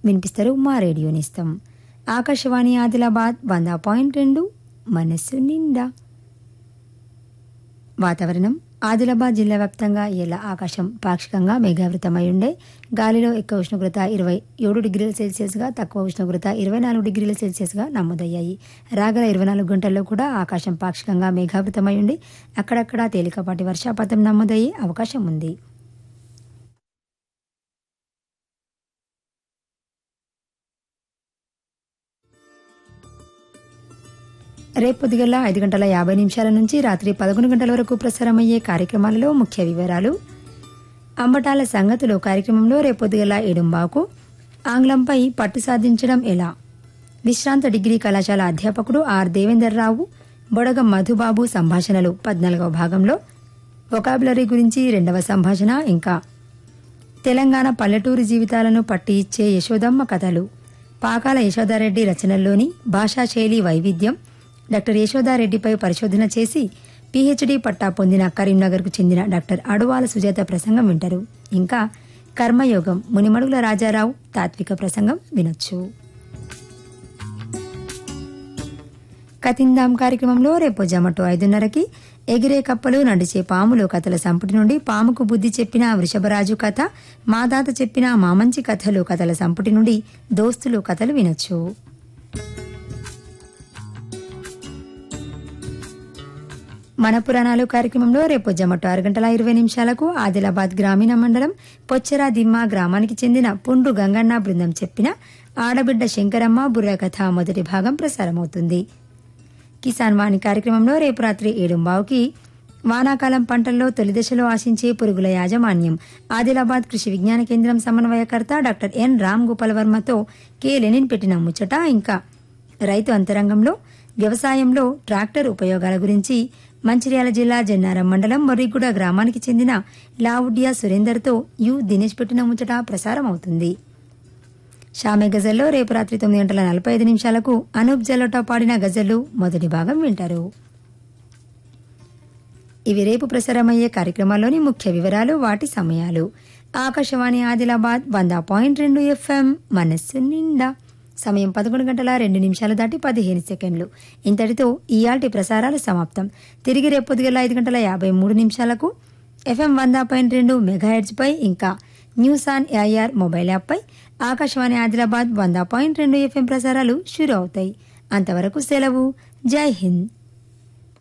వినిపిస్తారు మా రేడియో నేస్తం ఆకాశవాణి ఆదిలాబాద్ వంద పాయింట్ రెండు మనస్సు నిండా వాతావరణం ఆదిలాబాద్ జిల్లా వ్యాప్తంగా ఇలా ఆకాశం పాక్షికంగా మేఘావృతమై ఉండే గాలిలో ఎక్కువ ఉష్ణోగ్రత ఇరవై ఏడు డిగ్రీల సెల్సియస్గా తక్కువ ఉష్ణోగ్రత ఇరవై నాలుగు డిగ్రీల సెల్సియస్గా నమోదయ్యాయి రాగల ఇరవై నాలుగు గంటల్లో కూడా ఆకాశం పాక్షికంగా మేఘావృతమై ఉండి అక్కడక్కడ తేలికపాటి వర్షాపాతం నమోదయ్యే అవకాశం ఉంది రేపు పొద్దుగల ఐదు గంటల యాభై నిమిషాల నుంచి రాత్రి పదకొండు గంటల వరకు ప్రసారమయ్యే కార్యక్రమాలలో ముఖ్య వివరాలు అంబటాల సంగతులు కార్యక్రమంలో రేపు పొద్దుగల ఏడుంబాకు ఆంగ్లంపై పట్టు సాధించడం ఎలా విశ్రాంత డిగ్రీ కళాశాల అధ్యాపకుడు ఆర్ దేవేందర్ రావు బొడగ మధుబాబు సంభాషణలు పద్నాలుగవ భాగంలో వొకాబులరీ గురించి రెండవ సంభాషణ ఇంకా తెలంగాణ పల్లెటూరు జీవితాలను పట్టి ఇచ్చే యశోదమ్మ కథలు పాకాల యశోదారెడ్డి రచనల్లోని భాషా శైలి వైవిధ్యం డాక్టర్ యశోదారెడ్డిపై పరిశోధన చేసి పీహెచ్డీ పట్టా పొందిన కరీంనగర్కు చెందిన డాక్టర్ అడువాల సుజాత ప్రసంగం వింటారు ఇంకా కర్మయోగం మునిమడుగుల రాజారావు తాత్విక ప్రసంగం వినొచ్చు కతిందాం కార్యక్రమంలో రేపు జమటో ఐదున్నరకి ఎగిరే కప్పలు నడిచే పాములు కథల సంపుటి నుండి పాముకు బుద్ధి చెప్పిన వృషభరాజు కథ మాదాత చెప్పిన మామంచి కథలు కథల సంపుటి నుండి దోస్తులు కథలు వినొచ్చు మన పురాణాలు కార్యక్రమంలో రేపు జమటో ఆరు గంటల ఇరవై నిమిషాలకు ఆదిలాబాద్ గ్రామీణ మండలం పొచ్చెరా దిమ్మ గ్రామానికి చెందిన పుండు గంగన్న బృందం చెప్పిన ఆడబిడ్డ శంకరమ్మ బుర్రకథ మొదటి భాగం ప్రసారమవుతుంది కిసాన్ వాణి కార్యక్రమంలో రేపు రాత్రి ఏడుంబావుకి వానాకాలం పంటల్లో తొలి దశలో ఆశించే పురుగుల యాజమాన్యం ఆదిలాబాద్ కృషి విజ్ఞాన కేంద్రం సమన్వయకర్త డాక్టర్ ఎన్ రామ్ గోపాల్ వర్మతో కె లెనిన్ పెట్టిన ముచ్చట ఇంకా రైతు అంతరంగంలో వ్యవసాయంలో ట్రాక్టర్ ఉపయోగాల గురించి మంచిర్యాల జిల్లా జన్నారం మండలం మొర్రిగూడ గ్రామానికి చెందిన లావుడ్యా సురేందర్తో యు దినేష్ పెట్టిన ముచ్చట ప్రసారం అవుతుంది షామే గజల్లో రేపు రాత్రి తొమ్మిది గంటల నలభై ఐదు నిమిషాలకు అనూప్ జలోటా పాడిన గజలు మొదటి భాగం వింటారు ఇవి రేపు ప్రసారమయ్యే కార్యక్రమాల్లోని ముఖ్య వివరాలు వాటి సమయాలు ఆకాశవాణి ఆదిలాబాద్ వంద పాయింట్ రెండు ఎఫ్ఎం మనస్సు నిండా సమయం పదకొండు గంటల రెండు నిమిషాలు దాటి పదిహేను సెకండ్లు ఇంతటితో ఇయాల్టి ప్రసారాలు సమాప్తం తిరిగి రేపు పొద్దుగల ఐదు గంటల యాభై మూడు నిమిషాలకు ఎఫ్ఎం వంద పాయింట్ రెండు మెగాహెడ్స్పై ఇంకా న్యూస్ ఆన్ ఏఐఆర్ మొబైల్ యాప్పై ఆకాశవాణి ఆదిలాబాద్ వంద పాయింట్ రెండు ఎఫ్ఎం ప్రసారాలు షురు అవుతాయి అంతవరకు సెలవు జై హింద్